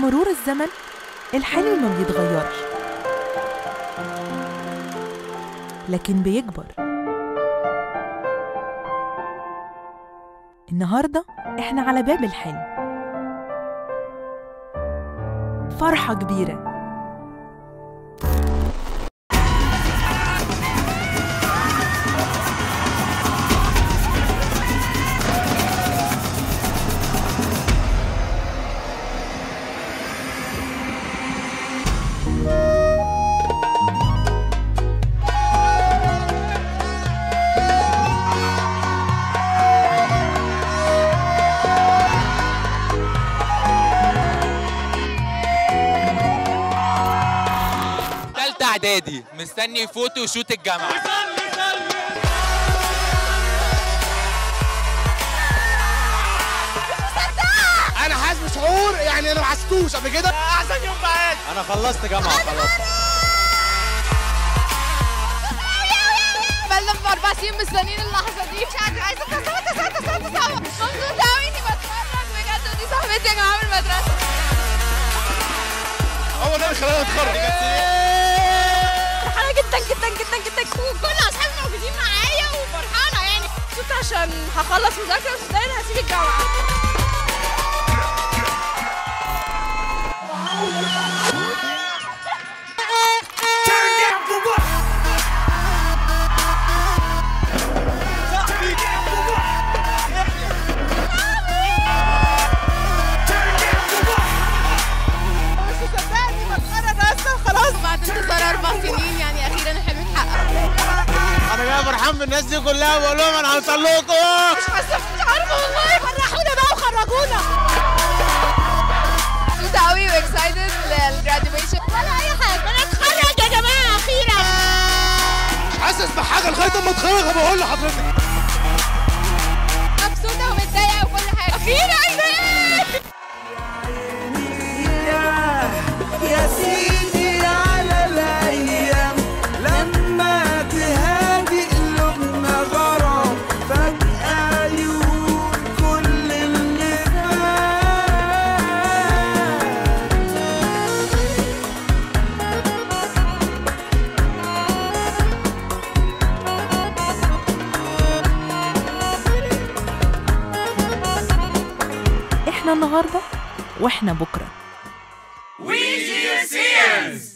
مرور الزمن الحلم ما بيتغيرش لكن بيكبر النهاردة إحنا على باب الحلم فرحة كبيرة تالتة اعدادي مستني فوتو شوت الجامعة انا حاسس بشعور يعني انا ما حسيتوش قبل كده احسن يوم في حياتي انا خلصت جامعة خلاص بقالنا في اربع سنين مستنيين اللحظه دي مش عارفه عايزه تصوت تصوت تصوت تصوت مبسوطه قوي اني بتفرج بجد ودي صاحبتي يا جماعه من المدرسه هو ده اللي خلاني اتخرج فرحانه جدا جدا جدا جدا وكل اصحابي موجودين معايا وفرحانه يعني مبسوطه عشان هخلص مذاكره وسودان هسيب الجامعه بس صدقني بتخرج اصلا خلاص بعد انتظار اربع سنين يعني اخيرا الحلم اتحقق انا جاي فرحان بالناس دي كلها بقول لهم انا هوصل لكم مش حاسه مش عارفه والله فرحونا بقى وخرجونا مبسوطه قوي واكسايتد للجراديويشن ولا اي حاجه انا اتخرج يا جماعه اخيرا حاسس بحاجه لغايه اما اتخرج بقول لحضرتك مبسوطه ومتضايقه وكل حاجه اخيرا يا سيدي على الايام لما تهادي قلوبنا غرام فجأة يقول كل اللي فات إحنا النهاردة وإحنا بكرة We see